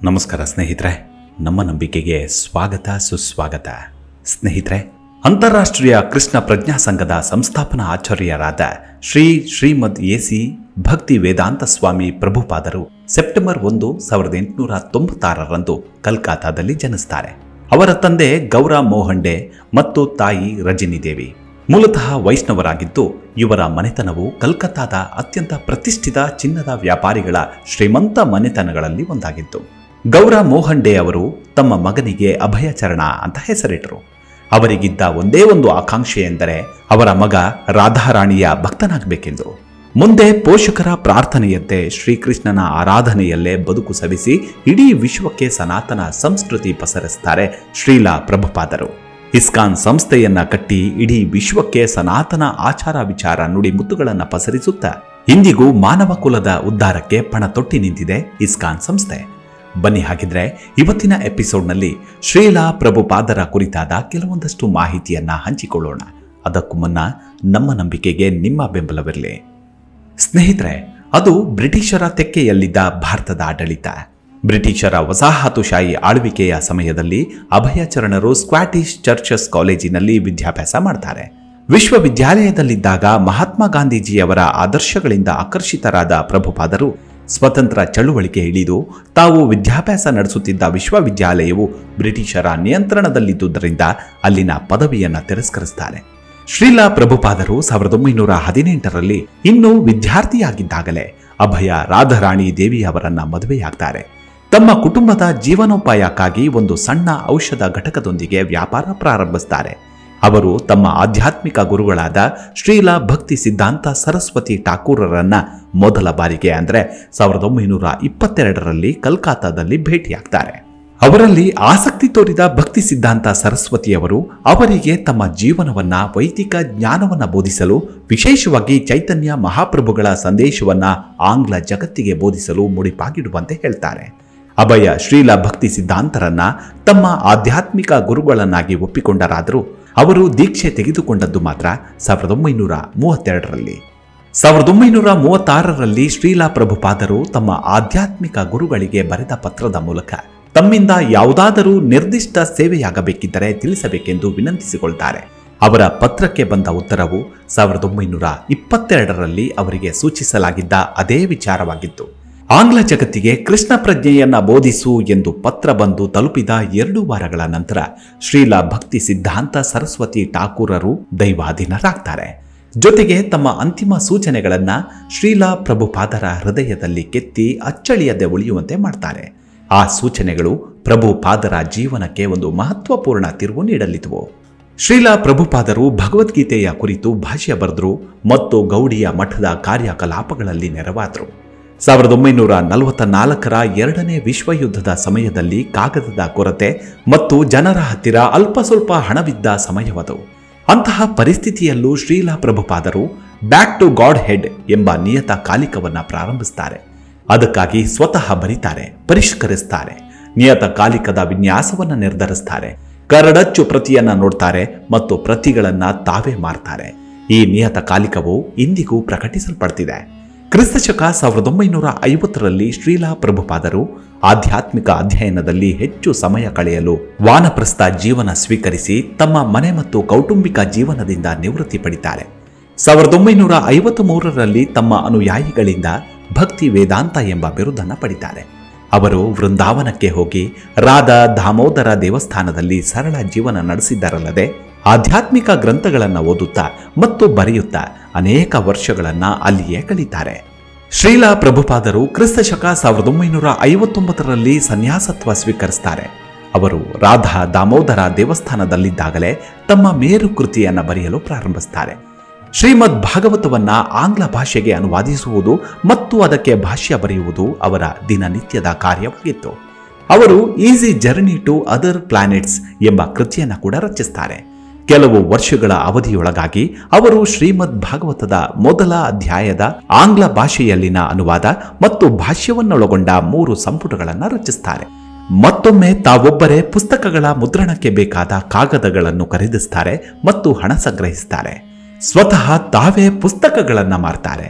ನಮಸ್ಕಾರ ಸ್ನೇಹಿತರೆ ನಮ್ಮ ನಂಬಿಕೆಗೆ ಸ್ವಾಗತ ಸುಸ್ವಾಗತ ಸ್ನೇಹಿತರೆ ಅಂತಾರಾಷ್ಟ್ರೀಯ ಕೃಷ್ಣ ಪ್ರಜ್ಞಾ ಸಂಘದ ಸಂಸ್ಥಾಪನಾ ಆಚಾರ್ಯರಾದ ಶ್ರೀ ಶ್ರೀಮದ್ ಎಸಿ ಭಕ್ತಿ ವೇದಾಂತ ಸ್ವಾಮಿ ಪ್ರಭುಪಾದರು ಸೆಪ್ಟೆಂಬರ್ ಒಂದು ಸಾವಿರದ ಎಂಟುನೂರ ತೊಂಬತ್ತಾರರಂದು ಕಲ್ಕತ್ತಾದಲ್ಲಿ ಜನಿಸ್ತಾರೆ ಅವರ ತಂದೆ ಗೌರ ಮೋಹಂಡೆ ಮತ್ತು ತಾಯಿ ರಜನಿ ದೇವಿ ಮೂಲತಃ ವೈಷ್ಣವರಾಗಿದ್ದು ಇವರ ಮನೆತನವು ಕಲ್ಕತ್ತಾದ ಅತ್ಯಂತ ಪ್ರತಿಷ್ಠಿತ ಚಿನ್ನದ ವ್ಯಾಪಾರಿಗಳ ಶ್ರೀಮಂತ ಮನೆತನಗಳಲ್ಲಿ ಒಂದಾಗಿತ್ತು ಗೌರ ಮೋಹಂಡೆ ಅವರು ತಮ್ಮ ಮಗನಿಗೆ ಅಭಯಚರಣ ಅಂತ ಹೆಸರಿಟ್ಟರು ಅವರಿಗಿದ್ದ ಒಂದೇ ಒಂದು ಆಕಾಂಕ್ಷೆ ಎಂದರೆ ಅವರ ಮಗ ರಾಧಾರಾಣಿಯ ಭಕ್ತನಾಗಬೇಕೆಂದು ಮುಂದೆ ಪೋಷಕರ ಪ್ರಾರ್ಥನೆಯಂತೆ ಶ್ರೀಕೃಷ್ಣನ ಆರಾಧನೆಯಲ್ಲೇ ಬದುಕು ಸವಿಸಿ ಇಡೀ ವಿಶ್ವಕ್ಕೆ ಸನಾತನ ಸಂಸ್ಕೃತಿ ಪಸರಿಸ್ತಾರೆ ಶ್ರೀಲಾ ಪ್ರಭುಪಾದರು ಇಸ್ಕಾನ್ ಸಂಸ್ಥೆಯನ್ನ ಕಟ್ಟಿ ಇಡೀ ವಿಶ್ವಕ್ಕೆ ಸನಾತನ ಆಚಾರ ವಿಚಾರ ನುಡಿ ಮುತ್ತುಗಳನ್ನು ಪಸರಿಸುತ್ತಾ ಇಂದಿಗೂ ಮಾನವ ಕುಲದ ಉದ್ಧಾರಕ್ಕೆ ಪಣ ತೊಟ್ಟಿ ನಿಂತಿದೆ ಇಸ್ಕಾನ್ ಸಂಸ್ಥೆ ಬನ್ನಿ ಹಾಗಿದ್ರೆ ಇವತ್ತಿನ ಎಪಿಸೋಡ್ನಲ್ಲಿ ಶ್ರೀಲಾ ಪ್ರಭುಪಾದರ ಕುರಿತಾದ ಕೆಲವೊಂದಷ್ಟು ಮಾಹಿತಿಯನ್ನ ಹಂಚಿಕೊಳ್ಳೋಣ ಅದಕ್ಕೂ ಮುನ್ನ ನಮ್ಮ ನಂಬಿಕೆಗೆ ನಿಮ್ಮ ಬೆಂಬಲವಿರಲಿ ಸ್ನೇಹಿತರೆ ಅದು ಬ್ರಿಟಿಷರ ತೆಕ್ಕೆಯಲ್ಲಿದ್ದ ಭಾರತದ ಆಡಳಿತ ಬ್ರಿಟಿಷರ ವಸಾಹತುಶಾಹಿ ಆಳ್ವಿಕೆಯ ಸಮಯದಲ್ಲಿ ಅಭಯಚರಣರು ಸ್ಕ್ವಾಟಿಷ್ ಚರ್ಚಸ್ ಕಾಲೇಜಿನಲ್ಲಿ ವಿದ್ಯಾಭ್ಯಾಸ ಮಾಡ್ತಾರೆ ವಿಶ್ವವಿದ್ಯಾಲಯದಲ್ಲಿದ್ದಾಗ ಮಹಾತ್ಮ ಗಾಂಧೀಜಿಯವರ ಆದರ್ಶಗಳಿಂದ ಆಕರ್ಷಿತರಾದ ಪ್ರಭುಪಾದರು ಸ್ವತಂತ್ರ ಚಳುವಳಿಗೆ ಇಳಿದು ತಾವು ವಿದ್ಯಾಭ್ಯಾಸ ನಡೆಸುತ್ತಿದ್ದ ವಿಶ್ವವಿದ್ಯಾಲಯವು ಬ್ರಿಟಿಷರ ನಿಯಂತ್ರಣದಲ್ಲಿದ್ದುದರಿಂದ ಅಲ್ಲಿನ ಪದವಿಯನ್ನು ತಿರಸ್ಕರಿಸ್ತಾರೆ ಶ್ರೀಲಾ ಪ್ರಭುಪಾದರು ಸಾವಿರದ ಒಂಬೈನೂರ ಹದಿನೆಂಟರಲ್ಲಿ ಇನ್ನೂ ವಿದ್ಯಾರ್ಥಿಯಾಗಿದ್ದಾಗಲೇ ಅಭಯ ರಾಧಾರಾಣಿ ದೇವಿ ಅವರನ್ನ ಮದುವೆಯಾಗ್ತಾರೆ ತಮ್ಮ ಕುಟುಂಬದ ಜೀವನೋಪಾಯಕ್ಕಾಗಿ ಒಂದು ಸಣ್ಣ ಔಷಧ ಘಟಕದೊಂದಿಗೆ ವ್ಯಾಪಾರ ಪ್ರಾರಂಭಿಸ್ತಾರೆ ಅವರು ತಮ್ಮ ಆಧ್ಯಾತ್ಮಿಕ ಗುರುಗಳಾದ ಶ್ರೀಲಾ ಭಕ್ತಿ ಸಿದ್ಧಾಂತ ಸರಸ್ವತಿ ಠಾಕೂರರನ್ನ ಮೊದಲ ಬಾರಿಗೆ ಅಂದ್ರೆ ಸಾವಿರದ ಒಂಬೈನೂರ ಇಪ್ಪತ್ತೆರಡರಲ್ಲಿ ಕಲ್ಕತ್ತಾದಲ್ಲಿ ಭೇಟಿಯಾಗ್ತಾರೆ ಅವರಲ್ಲಿ ಆಸಕ್ತಿ ತೋರಿದ ಭಕ್ತಿ ಸಿದ್ಧಾಂತ ಸರಸ್ವತಿಯವರು ಅವರಿಗೆ ತಮ್ಮ ಜೀವನವನ್ನ ವೈದಿಕ ಜ್ಞಾನವನ್ನ ಬೋಧಿಸಲು ವಿಶೇಷವಾಗಿ ಚೈತನ್ಯ ಮಹಾಪ್ರಭುಗಳ ಸಂದೇಶವನ್ನ ಆಂಗ್ಲ ಜಗತ್ತಿಗೆ ಬೋಧಿಸಲು ಮುಡಿಪಾಗಿಡುವಂತೆ ಹೇಳ್ತಾರೆ ಅಭಯ ಶ್ರೀಲ ಭಕ್ತಿ ಸಿದ್ಧಾಂತರನ್ನ ತಮ್ಮ ಆಧ್ಯಾತ್ಮಿಕ ಗುರುಗಳನ್ನಾಗಿ ಒಪ್ಪಿಕೊಂಡರಾದರೂ ಅವರು ದೀಕ್ಷೆ ತೆಗೆದುಕೊಂಡದ್ದು ಮಾತ್ರ ಸಾವಿರದ ಒಂಬೈನೂರ ಮೂವತ್ತೆರಡರಲ್ಲಿ ಸಾವಿರದ ಒಂಬೈನೂರ ಮೂವತ್ತಾರರಲ್ಲಿ ಶ್ರೀಲಾ ಪ್ರಭುಪಾದರು ತಮ್ಮ ಆಧ್ಯಾತ್ಮಿಕ ಗುರುಗಳಿಗೆ ಬರೆದ ಪತ್ರದ ಮೂಲಕ ತಮ್ಮಿಂದ ಯಾವುದಾದರೂ ನಿರ್ದಿಷ್ಟ ಸೇವೆಯಾಗಬೇಕಿದ್ದರೆ ತಿಳಿಸಬೇಕೆಂದು ವಿನಂತಿಸಿಕೊಳ್ತಾರೆ ಅವರ ಪತ್ರಕ್ಕೆ ಬಂದ ಉತ್ತರವು ಸಾವಿರದ ಒಂಬೈನೂರ ಇಪ್ಪತ್ತೆರಡರಲ್ಲಿ ಅವರಿಗೆ ಸೂಚಿಸಲಾಗಿದ್ದ ಅದೇ ವಿಚಾರವಾಗಿತ್ತು ಆಂಗ್ಲ ಜಗತ್ತಿಗೆ ಕೃಷ್ಣ ಪ್ರಜ್ಞೆಯನ್ನ ಬೋಧಿಸು ಎಂದು ಪತ್ರ ಬಂದು ತಲುಪಿದ ಎರಡು ವಾರಗಳ ನಂತರ ಶ್ರೀಲಾ ಭಕ್ತಿ ಸಿದ್ಧಾಂತ ಸರಸ್ವತಿ ಠಾಕೂರರು ದೈವಾಧೀನರಾಗ್ತಾರೆ ಜೊತೆಗೆ ತಮ್ಮ ಅಂತಿಮ ಸೂಚನೆಗಳನ್ನ ಶ್ರೀಲಾ ಪ್ರಭುಪಾದರ ಹೃದಯದಲ್ಲಿ ಕೆತ್ತಿ ಅಚ್ಚಳಿಯದೆ ಉಳಿಯುವಂತೆ ಮಾಡ್ತಾರೆ ಆ ಸೂಚನೆಗಳು ಪ್ರಭುಪಾದರ ಜೀವನಕ್ಕೆ ಒಂದು ಮಹತ್ವಪೂರ್ಣ ತಿರುವು ನೀಡಲಿದ್ವು ಶ್ರೀಲಾ ಪ್ರಭುಪಾದರು ಭಗವದ್ಗೀತೆಯ ಕುರಿತು ಭಾಷ್ಯ ಬರೆದರು ಮತ್ತು ಗೌಡಿಯ ಮಠದ ಕಾರ್ಯಕಲಾಪಗಳಲ್ಲಿ ನೆರವಾದರು ಸಾವಿರದ ಒಂಬೈನೂರ ನಲವತ್ತ ನಾಲ್ಕರ ಎರಡನೇ ವಿಶ್ವಯುದ್ಧದ ಸಮಯದಲ್ಲಿ ಕಾಗದದ ಕೊರತೆ ಮತ್ತು ಜನರ ಹತ್ತಿರ ಅಲ್ಪ ಸ್ವಲ್ಪ ಹಣವಿದ್ದ ಸಮಯವದು ಅಂತಹ ಪರಿಸ್ಥಿತಿಯಲ್ಲೂ ಶ್ರೀಲಾ ಪ್ರಭುಪಾದರು ಬ್ಯಾಕ್ ಟು ಗಾಡ್ ಹೆಡ್ ಎಂಬ ನಿಯತ ಕಾಲಿಕವನ್ನ ಪ್ರಾರಂಭಿಸ್ತಾರೆ ಅದಕ್ಕಾಗಿ ಸ್ವತಃ ಬರಿತಾರೆ ಪರಿಷ್ಕರಿಸ್ತಾರೆ ನಿಯತ ಕಾಲಿಕದ ವಿನ್ಯಾಸವನ್ನ ನಿರ್ಧರಿಸ್ತಾರೆ ಕರಡಚ್ಚು ಪ್ರತಿಯನ್ನ ನೋಡ್ತಾರೆ ಮತ್ತು ಪ್ರತಿಗಳನ್ನ ತಾವೇ ಮಾರ್ತಾರೆ ಈ ನಿಯತ ಕಾಲಿಕವು ಇಂದಿಗೂ ಪ್ರಕಟಿಸಲ್ಪಡ್ತಿದೆ ಕ್ರಿಸ್ತಶಕ ಸಾವಿರದ ಒಂಬೈನೂರ ಐವತ್ತರಲ್ಲಿ ಶ್ರೀಲಾ ಪ್ರಭುಪಾದರು ಆಧ್ಯಾತ್ಮಿಕ ಅಧ್ಯಯನದಲ್ಲಿ ಹೆಚ್ಚು ಸಮಯ ಕಳೆಯಲು ವಾನಪ್ರಸ್ಥ ಜೀವನ ಸ್ವೀಕರಿಸಿ ತಮ್ಮ ಮನೆ ಮತ್ತು ಕೌಟುಂಬಿಕ ಜೀವನದಿಂದ ನಿವೃತ್ತಿ ಪಡಿತಾರೆ ಸಾವಿರದ ಒಂಬೈನೂರ ಐವತ್ತ್ ಮೂರರಲ್ಲಿ ತಮ್ಮ ಅನುಯಾಯಿಗಳಿಂದ ಭಕ್ತಿ ವೇದಾಂತ ಎಂಬ ಬಿರುದನ್ನು ಪಡಿತಾರೆ ಅವರು ವೃಂದಾವನಕ್ಕೆ ಹೋಗಿ ರಾಧಾ ದಾಮೋದರ ದೇವಸ್ಥಾನದಲ್ಲಿ ಸರಳ ಜೀವನ ನಡೆಸಿದ್ದರಲ್ಲದೆ ಆಧ್ಯಾತ್ಮಿಕ ಗ್ರಂಥಗಳನ್ನು ಓದುತ್ತಾ ಮತ್ತು ಬರೆಯುತ್ತಾ ಅನೇಕ ವರ್ಷಗಳನ್ನ ಅಲ್ಲಿಯೇ ಕಳೀತಾರೆ ಶ್ರೀಲಾ ಪ್ರಭುಪಾದರು ಕ್ರಿಸ್ತಶಕ ಸಾವಿರದ ಒಂಬೈನೂರ ಐವತ್ತೊಂಬತ್ತರಲ್ಲಿ ಸನ್ಯಾಸತ್ವ ಸ್ವೀಕರಿಸ್ತಾರೆ ಅವರು ರಾಧಾ ದಾಮೋದರ ದೇವಸ್ಥಾನದಲ್ಲಿದ್ದಾಗಲೇ ತಮ್ಮ ಮೇರು ಕೃತಿಯನ್ನ ಬರೆಯಲು ಪ್ರಾರಂಭಿಸ್ತಾರೆ ಶ್ರೀಮದ್ ಭಾಗವತವನ್ನ ಆಂಗ್ಲ ಭಾಷೆಗೆ ಅನುವಾದಿಸುವುದು ಮತ್ತು ಅದಕ್ಕೆ ಭಾಷ್ಯ ಬರೆಯುವುದು ಅವರ ದಿನನಿತ್ಯದ ಕಾರ್ಯವಾಗಿತ್ತು ಅವರು easy journey to other planets ಎಂಬ ಕೃತಿಯನ್ನು ಕೂಡ ರಚಿಸ್ತಾರೆ ಕೆಲವು ವರ್ಷಗಳ ಅವಧಿಯೊಳಗಾಗಿ ಅವರು ಶ್ರೀಮದ್ ಭಾಗವತದ ಮೊದಲ ಅಧ್ಯಾಯದ ಆಂಗ್ಲ ಭಾಷೆಯಲ್ಲಿನ ಅನುವಾದ ಮತ್ತು ಭಾಷ್ಯವನ್ನೊಳಗೊಂಡ ಮೂರು ಸಂಪುಟಗಳನ್ನು ರಚಿಸ್ತಾರೆ ಮತ್ತೊಮ್ಮೆ ತಾವೊಬ್ಬರೇ ಪುಸ್ತಕಗಳ ಮುದ್ರಣಕ್ಕೆ ಬೇಕಾದ ಕಾಗದಗಳನ್ನು ಖರೀದಿಸ್ತಾರೆ ಮತ್ತು ಹಣ ಸಂಗ್ರಹಿಸ್ತಾರೆ ಸ್ವತಃ ತಾವೇ ಪುಸ್ತಕಗಳನ್ನ ಮಾರ್ತಾರೆ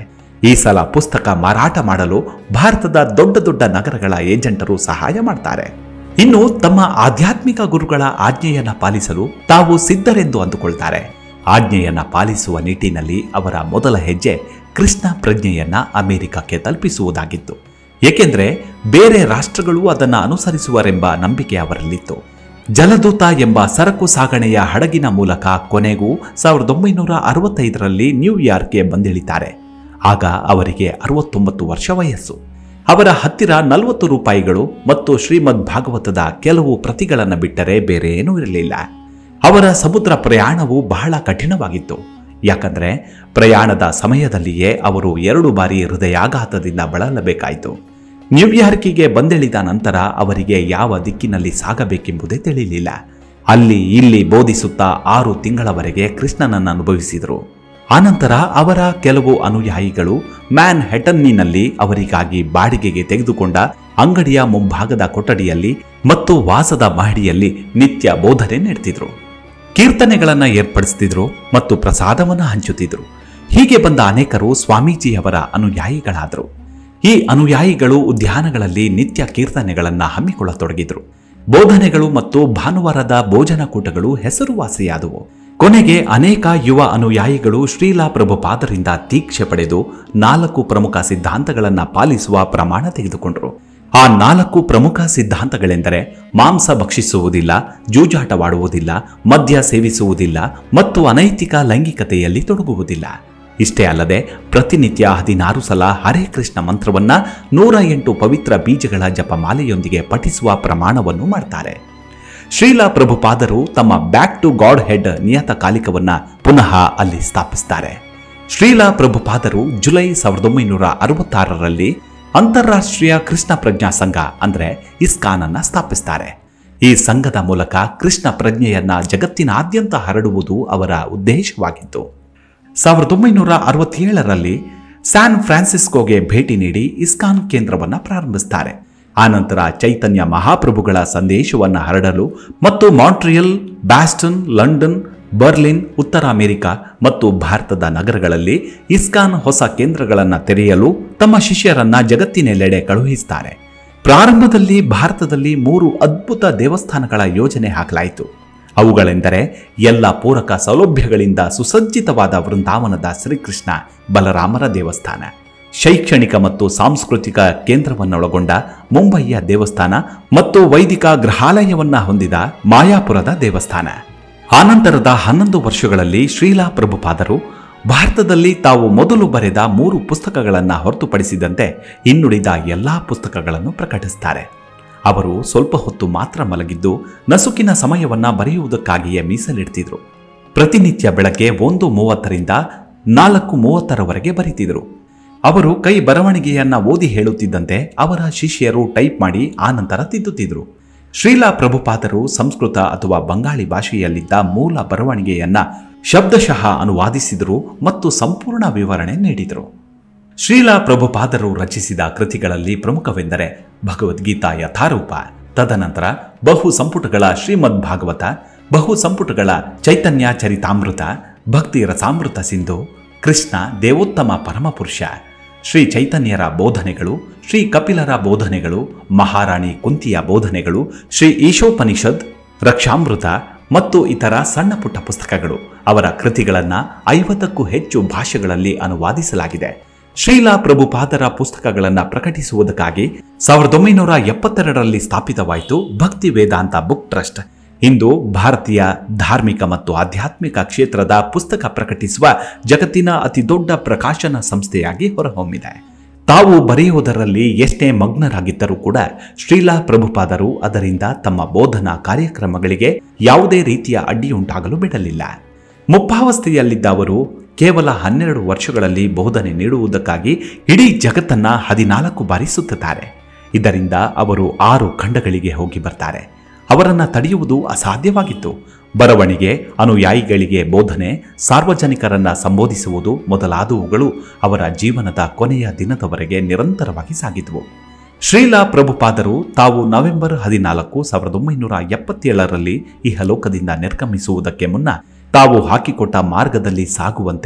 ಈ ಸಲ ಪುಸ್ತಕ ಮಾರಾಟ ಮಾಡಲು ಭಾರತದ ದೊಡ್ಡ ದೊಡ್ಡ ನಗರಗಳ ಏಜೆಂಟರು ಸಹಾಯ ಮಾಡ್ತಾರೆ ಇನ್ನು ತಮ್ಮ ಆಧ್ಯಾತ್ಮಿಕ ಗುರುಗಳ ಆಜ್ಞೆಯನ್ನ ಪಾಲಿಸಲು ತಾವು ಸಿದ್ಧರೆಂದು ಅಂದುಕೊಳ್ತಾರೆ ಆಜ್ಞೆಯನ್ನ ಪಾಲಿಸುವ ನಿಟ್ಟಿನಲ್ಲಿ ಅವರ ಮೊದಲ ಹೆಜ್ಜೆ ಕೃಷ್ಣ ಪ್ರಜ್ಞೆಯನ್ನ ಅಮೆರಿಕಕ್ಕೆ ತಲುಪಿಸುವುದಾಗಿತ್ತು ಏಕೆಂದರೆ ಬೇರೆ ರಾಷ್ಟ್ರಗಳು ಅದನ್ನು ಅನುಸರಿಸುವರೆಂಬ ನಂಬಿಕೆ ಅವರಲ್ಲಿತ್ತು ಜಲದೂತ ಎಂಬ ಸರಕು ಸಾಗಣೆಯ ಹಡಗಿನ ಮೂಲಕ ಕೊನೆಗೂ ಸಾವಿರದ ಒಂಬೈನೂರ ಅರವತ್ತೈದರಲ್ಲಿ ನ್ಯೂಯಾರ್ಕ್ಗೆ ಬಂದಿಳಿತಾರೆ ಆಗ ಅವರಿಗೆ ಅರವತ್ತೊಂಬತ್ತು ವರ್ಷ ವಯಸ್ಸು ಅವರ ಹತ್ತಿರ ನಲವತ್ತು ರೂಪಾಯಿಗಳು ಮತ್ತು ಶ್ರೀಮದ್ ಭಾಗವತದ ಕೆಲವು ಪ್ರತಿಗಳನ್ನು ಬಿಟ್ಟರೆ ಬೇರೆ ಏನೂ ಇರಲಿಲ್ಲ ಅವರ ಸಮುದ್ರ ಪ್ರಯಾಣವು ಬಹಳ ಕಠಿಣವಾಗಿತ್ತು ಯಾಕಂದ್ರೆ ಪ್ರಯಾಣದ ಸಮಯದಲ್ಲಿಯೇ ಅವರು ಎರಡು ಬಾರಿ ಹೃದಯಾಘಾತದಿಂದ ಬಳಲಬೇಕಾಯಿತು ನ್ಯೂಯಾರ್ಕಿಗೆ ಬಂದಿಳಿದ ನಂತರ ಅವರಿಗೆ ಯಾವ ದಿಕ್ಕಿನಲ್ಲಿ ಸಾಗಬೇಕೆಂಬುದೇ ತಿಳಿಲಿಲ್ಲ ಅಲ್ಲಿ ಇಲ್ಲಿ ಬೋಧಿಸುತ್ತಾ ಆರು ತಿಂಗಳವರೆಗೆ ಕೃಷ್ಣನನ್ನು ಅನುಭವಿಸಿದರು ಆನಂತರ ಅವರ ಕೆಲವು ಅನುಯಾಯಿಗಳು ಮ್ಯಾನ್ ಹೆಟನ್ನಿನಲ್ಲಿ ಅವರಿಗಾಗಿ ಬಾಡಿಗೆಗೆ ತೆಗೆದುಕೊಂಡ ಅಂಗಡಿಯ ಮುಂಭಾಗದ ಕೊಠಡಿಯಲ್ಲಿ ಮತ್ತು ವಾಸದ ಮಹಡಿಯಲ್ಲಿ ನಿತ್ಯ ಬೋಧನೆ ನಡೆತಿದ್ರು ಕೀರ್ತನೆಗಳನ್ನು ಏರ್ಪಡಿಸ್ತಿದ್ರು ಮತ್ತು ಪ್ರಸಾದವನ್ನು ಹಂಚುತ್ತಿದ್ರು ಹೀಗೆ ಬಂದ ಅನೇಕರು ಸ್ವಾಮೀಜಿಯವರ ಅನುಯಾಯಿಗಳಾದರು ಈ ಅನುಯಾಯಿಗಳು ಉದ್ಯಾನಗಳಲ್ಲಿ ನಿತ್ಯ ಕೀರ್ತನೆಗಳನ್ನು ಹಮ್ಮಿಕೊಳ್ಳತೊಡಗಿದ್ರು ಬೋಧನೆಗಳು ಮತ್ತು ಭಾನುವಾರದ ಭೋಜನಕೂಟಗಳು ಹೆಸರುವಾಸಿಯಾದವು ಕೊನೆಗೆ ಅನೇಕ ಯುವ ಅನುಯಾಯಿಗಳು ಶ್ರೀಲಾ ಪ್ರಭುಪಾದರಿಂದ ದೀಕ್ಷೆ ಪಡೆದು ನಾಲ್ಕು ಪ್ರಮುಖ ಸಿದ್ಧಾಂತಗಳನ್ನು ಪಾಲಿಸುವ ಪ್ರಮಾಣ ತೆಗೆದುಕೊಂಡರು ಆ ನಾಲ್ಕು ಪ್ರಮುಖ ಸಿದ್ಧಾಂತಗಳೆಂದರೆ ಮಾಂಸ ಭಕ್ಷಿಸುವುದಿಲ್ಲ ಜೂಜಾಟವಾಡುವುದಿಲ್ಲ ಮದ್ಯ ಸೇವಿಸುವುದಿಲ್ಲ ಮತ್ತು ಅನೈತಿಕ ಲೈಂಗಿಕತೆಯಲ್ಲಿ ತೊಡಗುವುದಿಲ್ಲ ಇಷ್ಟೇ ಅಲ್ಲದೆ ಪ್ರತಿನಿತ್ಯ ಹದಿನಾರು ಸಲ ಹರೇ ಕೃಷ್ಣ ಮಂತ್ರವನ್ನ ನೂರ ಎಂಟು ಪವಿತ್ರ ಬೀಜಗಳ ಜಪಮಾಲೆಯೊಂದಿಗೆ ಪಠಿಸುವ ಪ್ರಮಾಣವನ್ನು ಮಾಡ್ತಾರೆ ಶ್ರೀಲಾ ಪ್ರಭುಪಾದರು ತಮ್ಮ ಬ್ಯಾಕ್ ಟು ಗಾಡ್ ಹೆಡ್ ನಿಯತಕಾಲಿಕವನ್ನ ಪುನಃ ಅಲ್ಲಿ ಸ್ಥಾಪಿಸ್ತಾರೆ ಶ್ರೀಲಾ ಪ್ರಭುಪಾದರು ಜುಲೈ ಸಾವಿರದ ಒಂಬೈನೂರ ಅರವತ್ತಾರರಲ್ಲಿ ಅಂತಾರಾಷ್ಟ್ರೀಯ ಕೃಷ್ಣ ಪ್ರಜ್ಞಾ ಸಂಘ ಅಂದ್ರೆ ಇಸ್ಕಾನ್ ಅನ್ನ ಸ್ಥಾಪಿಸ್ತಾರೆ ಈ ಸಂಘದ ಮೂಲಕ ಕೃಷ್ಣ ಪ್ರಜ್ಞೆಯನ್ನ ಜಗತ್ತಿನಾದ್ಯಂತ ಹರಡುವುದು ಅವರ ಉದ್ದೇಶವಾಗಿತ್ತು ಸಾವಿರದ ಒಂಬೈನೂರ ಅರವತ್ತೇಳರಲ್ಲಿ ಸ್ಯಾನ್ ಫ್ರಾನ್ಸಿಸ್ಕೋಗೆ ಭೇಟಿ ನೀಡಿ ಇಸ್ಕಾನ್ ಕೇಂದ್ರವನ್ನು ಪ್ರಾರಂಭಿಸ್ತಾರೆ ಆನಂತರ ಚೈತನ್ಯ ಮಹಾಪ್ರಭುಗಳ ಸಂದೇಶವನ್ನು ಹರಡಲು ಮತ್ತು ಮಾಂಟ್ರಿಯಲ್ ಬ್ಯಾಸ್ಟನ್ ಲಂಡನ್ ಬರ್ಲಿನ್ ಉತ್ತರ ಅಮೆರಿಕ ಮತ್ತು ಭಾರತದ ನಗರಗಳಲ್ಲಿ ಇಸ್ಕಾನ್ ಹೊಸ ಕೇಂದ್ರಗಳನ್ನು ತೆರೆಯಲು ತಮ್ಮ ಶಿಷ್ಯರನ್ನ ಜಗತ್ತಿನೆಲ್ಲೆಡೆ ಕಳುಹಿಸ್ತಾರೆ ಪ್ರಾರಂಭದಲ್ಲಿ ಭಾರತದಲ್ಲಿ ಮೂರು ಅದ್ಭುತ ದೇವಸ್ಥಾನಗಳ ಯೋಜನೆ ಹಾಕಲಾಯಿತು ಅವುಗಳೆಂದರೆ ಎಲ್ಲ ಪೂರಕ ಸೌಲಭ್ಯಗಳಿಂದ ಸುಸಜ್ಜಿತವಾದ ವೃಂದಾವನದ ಶ್ರೀಕೃಷ್ಣ ಬಲರಾಮರ ದೇವಸ್ಥಾನ ಶೈಕ್ಷಣಿಕ ಮತ್ತು ಸಾಂಸ್ಕೃತಿಕ ಕೇಂದ್ರವನ್ನೊಳಗೊಂಡ ಮುಂಬಯಿಯ ದೇವಸ್ಥಾನ ಮತ್ತು ವೈದಿಕ ಗೃಹಾಲಯವನ್ನ ಹೊಂದಿದ ಮಾಯಾಪುರದ ದೇವಸ್ಥಾನ ಆನಂತರದ ಹನ್ನೊಂದು ವರ್ಷಗಳಲ್ಲಿ ಶ್ರೀಲಾ ಪ್ರಭುಪಾದರು ಭಾರತದಲ್ಲಿ ತಾವು ಮೊದಲು ಬರೆದ ಮೂರು ಪುಸ್ತಕಗಳನ್ನು ಹೊರತುಪಡಿಸಿದಂತೆ ಇನ್ನುಳಿದ ಎಲ್ಲಾ ಪುಸ್ತಕಗಳನ್ನು ಪ್ರಕಟಿಸುತ್ತಾರೆ ಅವರು ಸ್ವಲ್ಪ ಹೊತ್ತು ಮಾತ್ರ ಮಲಗಿದ್ದು ನಸುಕಿನ ಸಮಯವನ್ನ ಬರೆಯುವುದಕ್ಕಾಗಿಯೇ ಮೀಸಲಿಡ್ತಿದ್ರು ಪ್ರತಿನಿತ್ಯ ಬೆಳಗ್ಗೆ ಒಂದು ಮೂವತ್ತರಿಂದ ನಾಲ್ಕು ಮೂವತ್ತರವರೆಗೆ ಬರೀತಿದ್ರು ಅವರು ಕೈ ಬರವಣಿಗೆಯನ್ನ ಓದಿ ಹೇಳುತ್ತಿದ್ದಂತೆ ಅವರ ಶಿಷ್ಯರು ಟೈಪ್ ಮಾಡಿ ಆನಂತರ ತಿದ್ದುತ್ತಿದ್ರು ಶ್ರೀಲಾ ಪ್ರಭುಪಾದರು ಸಂಸ್ಕೃತ ಅಥವಾ ಬಂಗಾಳಿ ಭಾಷೆಯಲ್ಲಿದ್ದ ಮೂಲ ಬರವಣಿಗೆಯನ್ನ ಶಬ್ದಶಃ ಅನುವಾದಿಸಿದರು ಮತ್ತು ಸಂಪೂರ್ಣ ವಿವರಣೆ ನೀಡಿದರು ಶ್ರೀಲಾ ಪ್ರಭುಪಾದರು ರಚಿಸಿದ ಕೃತಿಗಳಲ್ಲಿ ಪ್ರಮುಖವೆಂದರೆ ಭಗವದ್ಗೀತಾ ಯಥಾರೂಪ ತದನಂತರ ಬಹು ಸಂಪುಟಗಳ ಶ್ರೀಮದ್ ಭಾಗವತ ಬಹು ಸಂಪುಟಗಳ ಚೈತನ್ಯ ಚರಿತಾಮೃತ ಭಕ್ತಿ ರಸಾಮೃತ ಸಿಂಧು ಕೃಷ್ಣ ದೇವೋತ್ತಮ ಪರಮಪುರುಷ ಶ್ರೀ ಚೈತನ್ಯರ ಬೋಧನೆಗಳು ಶ್ರೀ ಕಪಿಲರ ಬೋಧನೆಗಳು ಮಹಾರಾಣಿ ಕುಂತಿಯ ಬೋಧನೆಗಳು ಶ್ರೀ ಈಶೋಪನಿಷದ್ ರಕ್ಷಾಮೃತ ಮತ್ತು ಇತರ ಸಣ್ಣ ಪುಟ್ಟ ಪುಸ್ತಕಗಳು ಅವರ ಕೃತಿಗಳನ್ನು ಐವತ್ತಕ್ಕೂ ಹೆಚ್ಚು ಭಾಷೆಗಳಲ್ಲಿ ಅನುವಾದಿಸಲಾಗಿದೆ ಶ್ರೀಲಾ ಪ್ರಭುಪಾದರ ಪುಸ್ತಕಗಳನ್ನು ಪ್ರಕಟಿಸುವುದಕ್ಕಾಗಿ ಸಾವಿರದ ಒಂಬೈನೂರ ಎಪ್ಪತ್ತೆರಡರಲ್ಲಿ ಸ್ಥಾಪಿತವಾಯಿತು ಭಕ್ತಿ ವೇದಾಂತ ಬುಕ್ ಟ್ರಸ್ಟ್ ಇಂದು ಭಾರತೀಯ ಧಾರ್ಮಿಕ ಮತ್ತು ಆಧ್ಯಾತ್ಮಿಕ ಕ್ಷೇತ್ರದ ಪುಸ್ತಕ ಪ್ರಕಟಿಸುವ ಜಗತ್ತಿನ ಅತಿದೊಡ್ಡ ಪ್ರಕಾಶನ ಸಂಸ್ಥೆಯಾಗಿ ಹೊರಹೊಮ್ಮಿದೆ ತಾವು ಬರೆಯುವುದರಲ್ಲಿ ಎಷ್ಟೇ ಮಗ್ನರಾಗಿದ್ದರೂ ಕೂಡ ಶ್ರೀಲಾ ಪ್ರಭುಪಾದರು ಅದರಿಂದ ತಮ್ಮ ಬೋಧನಾ ಕಾರ್ಯಕ್ರಮಗಳಿಗೆ ಯಾವುದೇ ರೀತಿಯ ಅಡ್ಡಿಯುಂಟಾಗಲು ಬಿಡಲಿಲ್ಲ ಮುಪ್ಪಾವಸ್ಥೆಯಲ್ಲಿದ್ದ ಅವರು ಕೇವಲ ಹನ್ನೆರಡು ವರ್ಷಗಳಲ್ಲಿ ಬೋಧನೆ ನೀಡುವುದಕ್ಕಾಗಿ ಇಡೀ ಜಗತ್ತನ್ನ ಹದಿನಾಲ್ಕು ಬಾರಿ ಸುತ್ತುತ್ತಾರೆ ಇದರಿಂದ ಅವರು ಆರು ಖಂಡಗಳಿಗೆ ಹೋಗಿ ಬರ್ತಾರೆ ಅವರನ್ನ ತಡೆಯುವುದು ಅಸಾಧ್ಯವಾಗಿತ್ತು ಬರವಣಿಗೆ ಅನುಯಾಯಿಗಳಿಗೆ ಬೋಧನೆ ಸಾರ್ವಜನಿಕರನ್ನ ಸಂಬೋಧಿಸುವುದು ಮೊದಲಾದವುಗಳು ಅವರ ಜೀವನದ ಕೊನೆಯ ದಿನದವರೆಗೆ ನಿರಂತರವಾಗಿ ಸಾಗಿದವು ಶ್ರೀಲಾ ಪ್ರಭುಪಾದರು ತಾವು ನವೆಂಬರ್ ಹದಿನಾಲ್ಕು ಸಾವಿರದ ಒಂಬೈನೂರ ಎಪ್ಪತ್ತೇಳರಲ್ಲಿ ಇಹಲೋಕದಿಂದ ನಿರ್ಗಮಿಸುವುದಕ್ಕೆ ಮುನ್ನ ತಾವು ಹಾಕಿಕೊಟ್ಟ ಮಾರ್ಗದಲ್ಲಿ ಸಾಗುವಂತೆ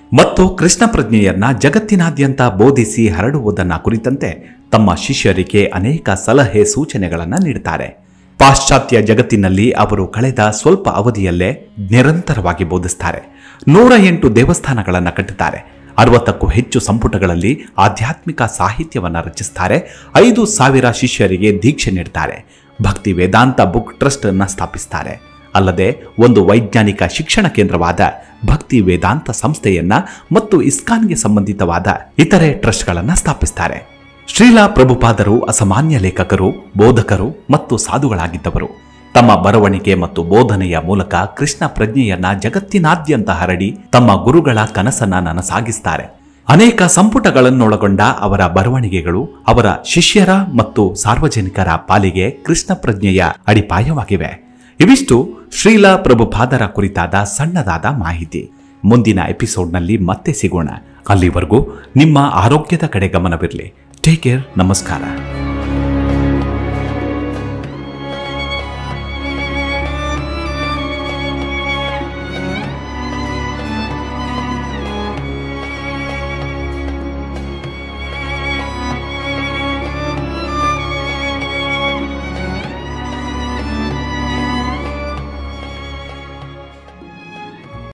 ಮತ್ತು ಕೃಷ್ಣ ಪ್ರಜ್ಞೆಯನ್ನ ಜಗತ್ತಿನಾದ್ಯಂತ ಬೋಧಿಸಿ ಹರಡುವುದನ್ನ ಕುರಿತಂತೆ ತಮ್ಮ ಶಿಷ್ಯರಿಗೆ ಅನೇಕ ಸಲಹೆ ಸೂಚನೆಗಳನ್ನು ನೀಡುತ್ತಾರೆ ಪಾಶ್ಚಾತ್ಯ ಜಗತ್ತಿನಲ್ಲಿ ಅವರು ಕಳೆದ ಸ್ವಲ್ಪ ಅವಧಿಯಲ್ಲೇ ನಿರಂತರವಾಗಿ ಬೋಧಿಸ್ತಾರೆ ನೂರ ಎಂಟು ದೇವಸ್ಥಾನಗಳನ್ನು ಕಟ್ಟುತ್ತಾರೆ ಅರವತ್ತಕ್ಕೂ ಹೆಚ್ಚು ಸಂಪುಟಗಳಲ್ಲಿ ಆಧ್ಯಾತ್ಮಿಕ ಸಾಹಿತ್ಯವನ್ನು ರಚಿಸ್ತಾರೆ ಐದು ಸಾವಿರ ಶಿಷ್ಯರಿಗೆ ದೀಕ್ಷೆ ನೀಡ್ತಾರೆ ಭಕ್ತಿ ವೇದಾಂತ ಬುಕ್ ಟ್ರಸ್ಟ್ ಅನ್ನ ಸ್ಥಾಪಿಸ್ತಾರೆ ಅಲ್ಲದೆ ಒಂದು ವೈಜ್ಞಾನಿಕ ಶಿಕ್ಷಣ ಕೇಂದ್ರವಾದ ಭಕ್ತಿ ವೇದಾಂತ ಸಂಸ್ಥೆಯನ್ನ ಮತ್ತು ಇಸ್ಕಾನ್ಗೆ ಸಂಬಂಧಿತವಾದ ಇತರೆ ಟ್ರಸ್ಟ್ಗಳನ್ನು ಸ್ಥಾಪಿಸ್ತಾರೆ ಶ್ರೀಲಾ ಪ್ರಭುಪಾದರು ಅಸಾಮಾನ್ಯ ಲೇಖಕರು ಬೋಧಕರು ಮತ್ತು ಸಾಧುಗಳಾಗಿದ್ದವರು ತಮ್ಮ ಬರವಣಿಗೆ ಮತ್ತು ಬೋಧನೆಯ ಮೂಲಕ ಕೃಷ್ಣ ಪ್ರಜ್ಞೆಯನ್ನ ಜಗತ್ತಿನಾದ್ಯಂತ ಹರಡಿ ತಮ್ಮ ಗುರುಗಳ ಕನಸನ್ನ ನನಸಾಗಿಸ್ತಾರೆ ಅನೇಕ ಸಂಪುಟಗಳನ್ನೊಳಗೊಂಡ ಅವರ ಬರವಣಿಗೆಗಳು ಅವರ ಶಿಷ್ಯರ ಮತ್ತು ಸಾರ್ವಜನಿಕರ ಪಾಲಿಗೆ ಕೃಷ್ಣ ಪ್ರಜ್ಞೆಯ ಅಡಿಪಾಯವಾಗಿವೆ ಇವಿಷ್ಟು ಶ್ರೀಲಾ ಪ್ರಭುಪಾದರ ಕುರಿತಾದ ಸಣ್ಣದಾದ ಮಾಹಿತಿ ಮುಂದಿನ ಎಪಿಸೋಡ್ನಲ್ಲಿ ಮತ್ತೆ ಸಿಗೋಣ ಅಲ್ಲಿವರೆಗೂ ನಿಮ್ಮ ಆರೋಗ್ಯದ ಕಡೆ ಗಮನವಿರಲಿ ಟೇಕ್ ಕೇರ್ ನಮಸ್ಕಾರ